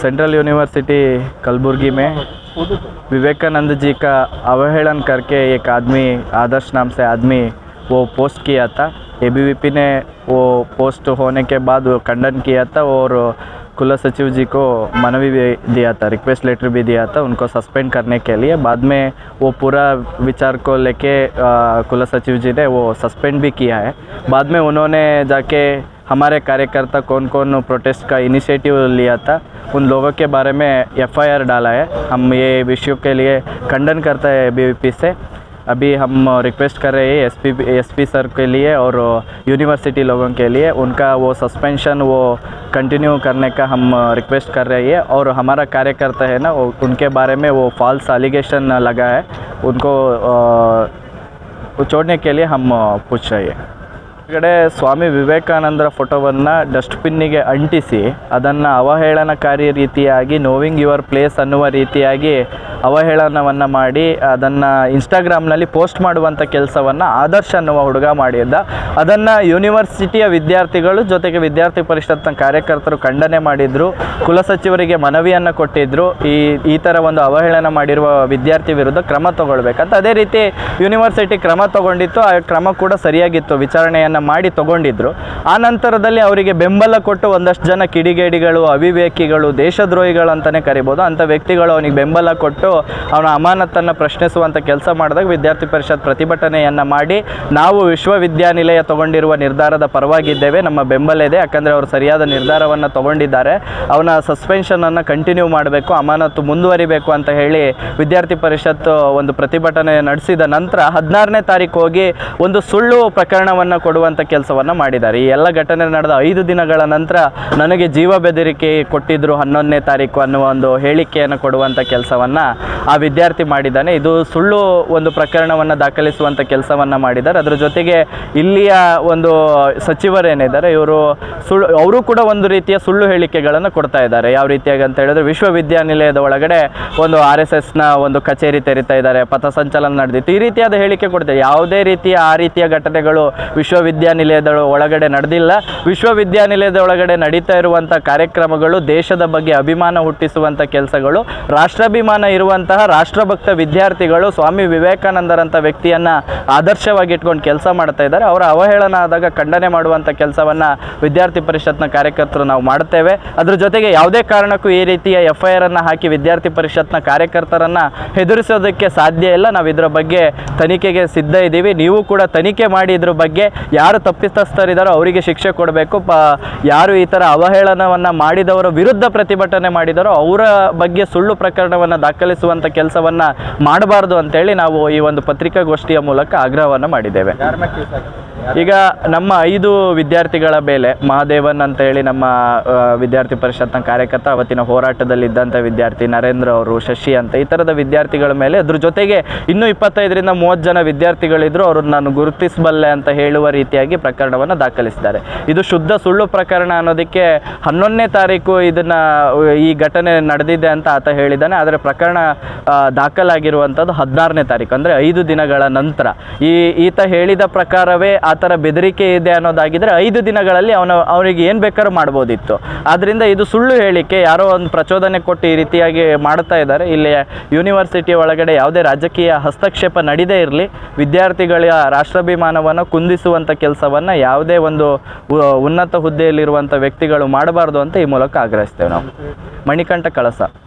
central university Kalaburagi में विवेकानंद जी का अवहेलन करके एक आदमी आदर्श नाम से आदमी वो पोस्ट किया था ए ने वो पोस्ट होने के बाद वो खंडन किया था और कुल सचिव जी को मनवी भी दिया था रिक्वेस्ट लेटर भी दिया था उनको सस्पेंड करने के लिए बाद में वो पूरा विचार को लेके अ, कुल सचिव जी ने वो सस्पेंड भी किया है बाद में उन्होंने जाके हमारे कार्यकर्ता कौन कौन प्रोटेस्ट का इनिशिएटिव लिया था उन लोगों के बारे में एफआईआर डाला है हम ये विषयों के लिए खंडन करते हैं बी से अभी हम रिक्वेस्ट कर रहे हैं एसपी एसपी सर के लिए और यूनिवर्सिटी लोगों के लिए उनका वो सस्पेंशन वो कंटिन्यू करने का हम रिक्वेस्ट कर रहे हैं और हमारा कार्यकर्ता है ना वो उनके बारे में वो फॉल्स अलिगेशन लगा है उनको अ, छोड़ने के लिए हम अ, पूछ रहे हैं ಕಡೆ ಸ್ವಾಮಿ ವಿವೇಕಾನಂದರ ಫೋಟೋವನ್ನು ಡಸ್ಟ್ಬಿನ್ನಿಗೆ ಅಂಟಿಸಿ ಅದನ್ನು ಅವಹೇಳನಕಾರಿ ರೀತಿಯಾಗಿ ನೋವಿಂಗ್ ಯುವರ್ ಪ್ಲೇಸ್ ಅನ್ನುವ ರೀತಿಯಾಗಿ ಅವಹೇಳನವನ್ನು ಮಾಡಿ ಅದನ್ನು ಇನ್ಸ್ಟಾಗ್ರಾಮ್ನಲ್ಲಿ ಪೋಸ್ಟ್ ಮಾಡುವಂಥ ಕೆಲಸವನ್ನು ಆದರ್ಶ ಅನ್ನುವ ಹುಡುಗ ಮಾಡಿದ್ದ ಅದನ್ನು ಯೂನಿವರ್ಸಿಟಿಯ ವಿದ್ಯಾರ್ಥಿಗಳು ಜೊತೆಗೆ ವಿದ್ಯಾರ್ಥಿ ಪರಿಷತ್ನ ಕಾರ್ಯಕರ್ತರು ಖಂಡನೆ ಮಾಡಿದರು ಕುಲಸಚಿವರಿಗೆ ಮನವಿಯನ್ನು ಕೊಟ್ಟಿದ್ದರು ಈ ಈ ಥರ ಒಂದು ಅವಹೇಳನ ಮಾಡಿರುವ ವಿದ್ಯಾರ್ಥಿ ವಿರುದ್ಧ ಕ್ರಮ ತಗೊಳ್ಬೇಕಂತ ಅದೇ ರೀತಿ ಯೂನಿವರ್ಸಿಟಿ ಕ್ರಮ ತಗೊಂಡಿತ್ತು ಆ ಕ್ರಮ ಕೂಡ ಸರಿಯಾಗಿತ್ತು ವಿಚಾರಣೆಯನ್ನು ಮಾಡಿ ತಗೊಂಡಿದ್ರು ಆ ನಂತರದಲ್ಲಿ ಅವರಿಗೆ ಬೆಂಬಲ ಕೊಟ್ಟು ಒಂದಷ್ಟು ಜನ ಕಿಡಿಗೇಡಿಗಳು ಅವಿವೇಕಿಗಳು ದೇಶದ್ರೋಹಿಗಳು ಅಂತಲೇ ಕರಿಬೋದು ಅಂಥ ವ್ಯಕ್ತಿಗಳು ಅವನಿಗೆ ಬೆಂಬಲ ಕೊಟ್ಟು ಅವನ ಅಮಾನತನ್ನು ಪ್ರಶ್ನಿಸುವಂಥ ಕೆಲಸ ಮಾಡಿದಾಗ ವಿದ್ಯಾರ್ಥಿ ಪರಿಷತ್ ಪ್ರತಿಭಟನೆಯನ್ನು ಮಾಡಿ ನಾವು ವಿಶ್ವವಿದ್ಯಾನಿಲಯ ತಗೊಂಡಿರುವ ನಿರ್ಧಾರದ ಪರವಾಗಿದ್ದೇವೆ ನಮ್ಮ ಬೆಂಬಲ ಇದೆ ಯಾಕಂದರೆ ಅವರು ಸರಿಯಾದ ನಿರ್ಧಾರವನ್ನು ತಗೊಂಡಿದ್ದಾರೆ ಅವನ ಸಸ್ಪೆನ್ಷನನ್ನು ಕಂಟಿನ್ಯೂ ಮಾಡಬೇಕು ಅಮಾನತು ಮುಂದುವರಿಬೇಕು ಅಂತ ಹೇಳಿ ವಿದ್ಯಾರ್ಥಿ ಪರಿಷತ್ ಒಂದು ಪ್ರತಿಭಟನೆ ನಡೆಸಿದ ನಂತರ ಹದಿನಾರನೇ ತಾರೀಕು ಹೋಗಿ ಒಂದು ಸುಳ್ಳು ಪ್ರಕರಣವನ್ನು ಕೊಡುವಂಥ ಕೆಲಸವನ್ನು ಮಾಡಿದ್ದಾರೆ ಈ ಎಲ್ಲ ಘಟನೆ ನಡೆದ ಐದು ದಿನಗಳ ನಂತರ ನನಗೆ ಜೀವ ಬೆದರಿಕೆ ಕೊಟ್ಟಿದ್ದರು ಹನ್ನೊಂದನೇ ತಾರೀಕು ಅನ್ನುವ ಒಂದು ಹೇಳಿಕೆಯನ್ನು ಕೊಡುವಂಥ ಕೆಲಸವನ್ನು ಆ ವಿದ್ಯಾರ್ಥಿ ಮಾಡಿದ್ದಾನೆ ಇದು ಸುಳ್ಳು ಒಂದು ಪ್ರಕರಣವನ್ನು ದಾಖಲಿಸುವಂಥ ಕೆಲಸವನ್ನು ಮಾಡಿದ್ದಾರೆ ಅದರ ಜೊತೆಗೆ ಇಲ್ಲಿಯ ಒಂದು ಸಚಿವರೇನಿದ್ದಾರೆ ಇವರು ಸುಳ್ಳು ಅವರು ಕೂಡ ಒಂದು ರೀತಿಯ ಸುಳ್ಳು ಹೇಳಿಕೆಗಳನ್ನು ಕೊಡ್ತಾ ಇದ್ದಾರೆ ಯಾವ ರೀತಿಯಾಗಿ ಅಂತ ಹೇಳಿದ್ರೆ ವಿಶ್ವವಿದ್ಯಾನಿಲಯದ ಒಳಗಡೆ ಒಂದು ಆರ್ ಎಸ್ ಎಸ್ನ ಒಂದು ಕಚೇರಿ ತೆರಿತಾ ಇದ್ದಾರೆ ಪಥಸಂಚಲನ ನಡೆದಿತ್ತು ಈ ರೀತಿಯಾದ ಹೇಳಿಕೆ ಕೊಡ್ತಾರೆ ಯಾವುದೇ ರೀತಿಯ ಆ ರೀತಿಯ ಘಟನೆಗಳು ವಿಶ್ವವಿದ್ಯಾನಿಲಯದ ಒಳಗಡೆ ನಡೆದಿಲ್ಲ ವಿಶ್ವವಿದ್ಯಾನಿಲಯದ ಒಳಗಡೆ ನಡೀತಾ ಇರುವಂಥ ಕಾರ್ಯಕ್ರಮಗಳು ದೇಶದ ಬಗ್ಗೆ ಅಭಿಮಾನ ಹುಟ್ಟಿಸುವಂಥ ಕೆಲಸಗಳು ರಾಷ್ಟ್ರಾಭಿಮಾನ ಇರುವಂತಹ ರಾಷ್ಟ್ರಭಕ್ತ ವಿದ್ಯಾರ್ಥಿಗಳು ಸ್ವಾಮಿ ವಿವೇಕಾನಂದರಂಥ ವ್ಯಕ್ತಿಯನ್ನು ಆದರ್ಶವಾಗಿ ಇಟ್ಕೊಂಡು ಕೆಲಸ ಮಾಡ್ತಾ ಇದ್ದಾರೆ ಅವರ ಅವಹೇಳನ ಆದಾಗ ಖಂಡನೆ ಮಾಡುವಂಥ ಕೆಲಸವನ್ನು ವಿದ್ಯಾರ್ಥಿ ಪರಿಷತ್ನ ಕಾರ್ಯಕರ್ತರು ನಾವು ಮಾಡ್ತೇವೆ ಅದ್ರ ಜೊತೆಗೆ ಯಾವುದೇ ಕಾರಣಕ್ಕೂ ಈ ರೀತಿಯ ಎಫ್ ಐ ಆರನ್ನು ಹಾಕಿ ವಿದ್ಯಾರ್ಥಿ ಪರಿಷತ್ನ ಕಾರ್ಯಕರ್ತರನ್ನು ಹೆದರಿಸೋದಕ್ಕೆ ಸಾಧ್ಯ ಇಲ್ಲ ನಾವು ಇದರ ಬಗ್ಗೆ ತನಿಖೆಗೆ ಸಿದ್ಧ ಇದ್ದೀವಿ ನೀವು ಕೂಡ ತನಿಖೆ ಮಾಡಿ ಇದ್ರ ಬಗ್ಗೆ ಯಾರು ತಪ್ಪಿತಸ್ಥರಿದ್ದಾರೋ ಅವರಿಗೆ ಶಿಕ್ಷೆ ಕೊಡಬೇಕು ಪ ಯಾರು ಈ ಥರ ಅವಹೇಳನವನ್ನು ಮಾಡಿದವರ ವಿರುದ್ಧ ಪ್ರತಿಭಟನೆ ಮಾಡಿದಾರೋ ಅವರ ಬಗ್ಗೆ ಸುಳ್ಳು ಪ್ರಕರಣವನ್ನು ದಾಖಲಿಸುವಂಥ ಕೆಲಸವನ್ನು ಮಾಡಬಾರ್ದು ಅಂತೇಳಿ ನಾವು ಈ ಒಂದು ಪತ್ರಿಕಾಗೋಷ್ಠಿಯ ಮೂಲಕ ಆಗ್ರಹವನ್ನು ಮಾಡಿದ್ದೇವೆ ಈಗ ನಮ್ಮ ಐದು ವಿದ್ಯಾರ್ಥಿಗಳ ಮೇಲೆ ಮಹಾದೇವನ್ ಅಂತ ಹೇಳಿ ನಮ್ಮ ಆ, ವಿದ್ಯಾರ್ಥಿ ಪರಿಷತ್ನ ಕಾರ್ಯಕರ್ತ ಅವತ್ತಿನ ಹೋರಾಟದಲ್ಲಿದ್ದಂಥ ವಿದ್ಯಾರ್ಥಿ ನರೇಂದ್ರ ಅವರು ಶಶಿ ಅಂತ ಈ ಥರದ ವಿದ್ಯಾರ್ಥಿಗಳ ಮೇಲೆ ಅದ್ರ ಜೊತೆಗೆ ಇನ್ನೂ ಇಪ್ಪತ್ತೈದರಿಂದ ಮೂವತ್ತು ಜನ ವಿದ್ಯಾರ್ಥಿಗಳಿದ್ರು ಅವ್ರನ್ನ ನಾನು ಗುರುತಿಸಬಲ್ಲೆ ಅಂತ ಹೇಳುವ ರೀತಿಯಾಗಿ ಪ್ರಕರಣವನ್ನು ದಾಖಲಿಸಿದ್ದಾರೆ ಇದು ಶುದ್ಧ ಸುಳ್ಳು ಪ್ರಕರಣ ಅನ್ನೋದಕ್ಕೆ ಹನ್ನೊಂದನೇ ತಾರೀಕು ಇದನ್ನ ಈ ಘಟನೆ ನಡೆದಿದೆ ಅಂತ ಆತ ಹೇಳಿದ್ದಾನೆ ಆದರೆ ಪ್ರಕರಣ ಆ, ದಾಖಲಾಗಿರುವಂಥದ್ದು ಹದಿನಾರನೇ ತಾರೀಕು ಅಂದರೆ ಐದು ದಿನಗಳ ನಂತರ ಈ ಈತ ಹೇಳಿದ ಪ್ರಕಾರವೇ ಆ ಥರ ಬೆದರಿಕೆ ಇದೆ ಅನ್ನೋದಾಗಿದ್ರೆ ಐದು ದಿನಗಳಲ್ಲಿ ಅವನ ಅವನಿಗೆ ಏನು ಬೇಕಾದ್ರೂ ಮಾಡ್ಬೋದಿತ್ತು ಆದ್ದರಿಂದ ಇದು ಸುಳ್ಳು ಹೇಳಿಕೆ ಯಾರೋ ಒಂದು ಪ್ರಚೋದನೆ ಕೊಟ್ಟು ಈ ರೀತಿಯಾಗಿ ಮಾಡ್ತಾ ಇದ್ದಾರೆ ಇಲ್ಲಿ ಯೂನಿವರ್ಸಿಟಿ ಒಳಗಡೆ ಯಾವುದೇ ರಾಜಕೀಯ ಹಸ್ತಕ್ಷೇಪ ನಡೀದೇ ಇರಲಿ ವಿದ್ಯಾರ್ಥಿಗಳ ರಾಷ್ಟ್ರಾಭಿಮಾನವನ್ನು ಕುಂದಿಸುವಂಥ ಕೆಲಸವನ್ನು ಯಾವುದೇ ಒಂದು ಉ- ಉನ್ನತ ಹುದ್ದೆಯಲ್ಲಿರುವಂಥ ವ್ಯಕ್ತಿಗಳು ಮಾಡಬಾರ್ದು ಅಂತ ಈ ಮೂಲಕ ಆಗ್ರಹಿಸ್ತೇವೆ ನಾವು ಮಣಿಕಂಠ ಕಳಸ